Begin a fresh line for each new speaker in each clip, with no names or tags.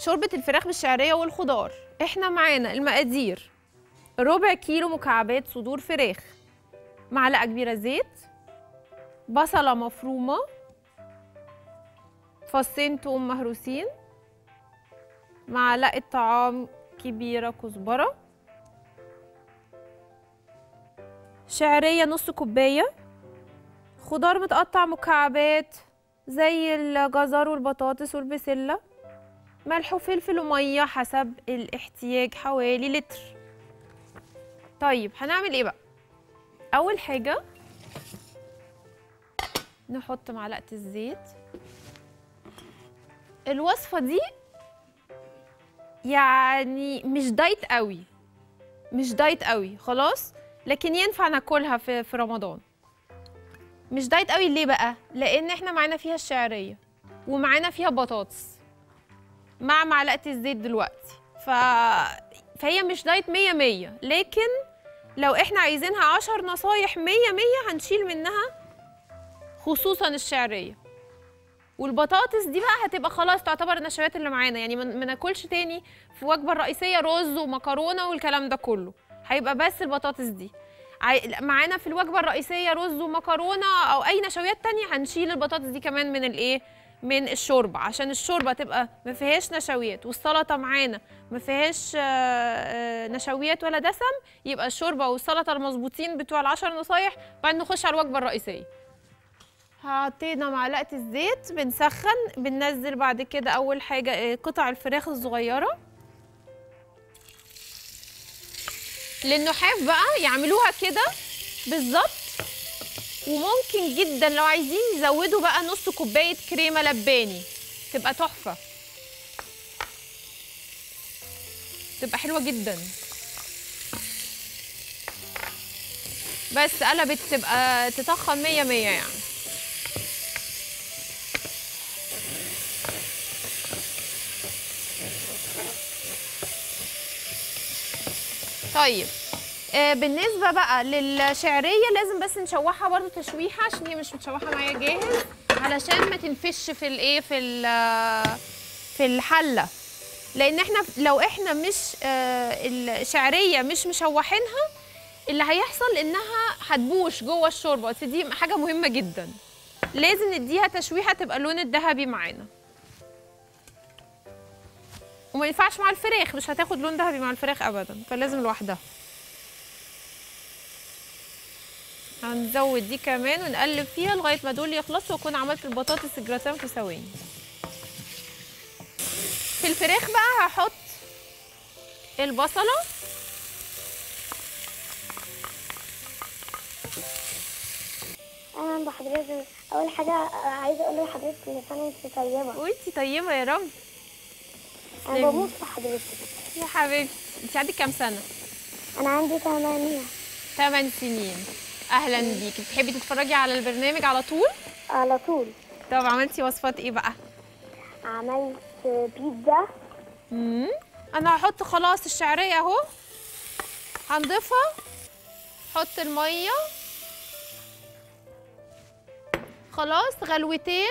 شوربه الفراخ بالشعريه والخضار احنا معانا المقادير ربع كيلو مكعبات صدور فراخ معلقه كبيره زيت بصله مفرومه فصين توم مهروسين معلقه طعام كبيره كزبره شعريه نص كوبايه خضار متقطع مكعبات زي الجزر والبطاطس والبسله ملح وفلفل وميه حسب الاحتياج حوالي لتر طيب هنعمل ايه بقى اول حاجه نحط معلقه الزيت الوصفه دي يعني مش دايت قوي مش دايت قوي خلاص لكن ينفع ناكلها في في رمضان مش دايت قوي ليه بقى لان احنا معانا فيها الشعريه ومعانا فيها بطاطس مع معلقه الزيت دلوقتي ف... فهي مش دايت 100 100 لكن لو احنا عايزينها 10 نصايح 100 100 هنشيل منها خصوصا الشعريه والبطاطس دي بقى هتبقى خلاص تعتبر النشويات اللي معانا يعني ما ناكلش تاني في وجبه الرئيسيه رز ومكرونه والكلام ده كله هيبقى بس البطاطس دي عاي- معانا في الوجبه الرئيسيه رز ومكرونه او اي نشويات تانية هنشيل البطاطس دي كمان من الايه من الشوربه عشان الشوربه تبقى ما فيهاش نشويات والسلطه معانا ما فيهاش آه، آه، نشويات ولا دسم يبقى الشوربه والسلطه المظبوطين بتوع العشر نصايح بعدين نخش على الوجبه الرئيسيه حطينا معلقه الزيت بنسخن بننزل بعد كده اول حاجه آه، قطع الفراخ الصغيره للنحاف بقى يعملوها كده بالظبط وممكن جدا لو عايزين يزودوا بقى نص كوبايه كريمه لباني تبقى تحفه تبقى حلوه جدا بس قلبت تبقى تطخن مية مية يعني طيب آه بالنسبة بقى للشعرية لازم بس نشوحها برضو تشويحة عشان هي مش متشوحة معايا جاهز علشان ما تنفش في الايه في ال- في الحلة لان احنا لو احنا مش آه الشعرية مش مشوحينها اللي هيحصل انها هتبوش جوه الشوربة بس دي حاجة مهمة جدا لازم نديها تشويحة تبقى اللون الذهبي معانا وما ينفعش مع الفراخ مش هتاخد لون ذهبي مع الفراخ ابدا فلازم لوحدها هنزود دي كمان ونقلب فيها لغايه ما دول يخلصوا واكون عملت البطاطس الجراتان في ثواني في الفراخ بقى هحط البصله
اهلا بحضرتك اول حاجه عايزه اقول لحضرتك كل سنه وانت طيبه
وانتي طيبه يا رب
انا بموت في حضرتك
يا حبيبتي انت عندك كام سنه
انا عندي 8
8 سنين اهلا بيكي بتحبي تتفرجي على البرنامج على طول
على طول
طب عملتي وصفات ايه بقى
عملت بيتزا
امم انا هحط خلاص الشعريه اهو هنضيفها حط الميه خلاص غلوتين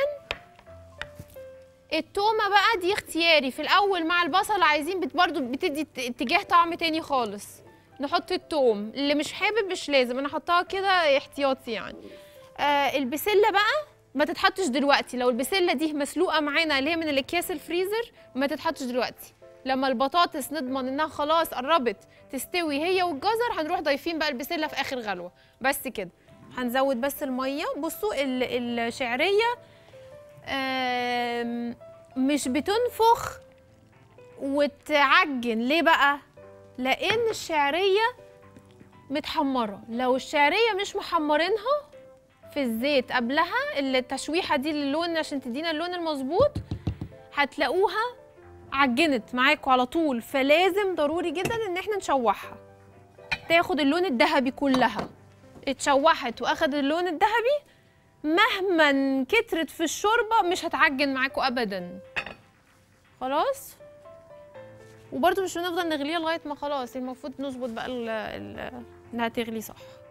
التومه بقى دي اختياري في الاول مع البصل عايزين بت برضو بتدي ات- اتجاه طعم تاني خالص نحط التوم اللي مش حابب مش لازم انا احطها كده احتياطي يعني آه البسله بقى ما تتحطش دلوقتي لو البسله دي مسلوقه معانا اللي هي من الاكياس الفريزر ما تتحطش دلوقتي لما البطاطس نضمن انها خلاص قربت تستوي هي والجزر هنروح ضايفين بقى البسله في اخر غلوه بس كده هنزود بس الميه بصوا ال- الشعريه آم، مش بتنفخ وتعجن ليه بقى لان الشعريه متحمره لو الشعريه مش محمرينها في الزيت قبلها التشويحه دي للون عشان تدينا اللون المظبوط هتلاقوها عجنت معاكم على طول فلازم ضروري جدا ان احنا نشوحها تاخد اللون الذهبي كلها اتشوحت واخد اللون الذهبي مهما كترت في الشوربه مش هتعجن معاكم ابدا خلاص وبرده مش بنفضل نغليها لغايه ما خلاص المفروض نظبط بقى ال- ال- انها تغلي صح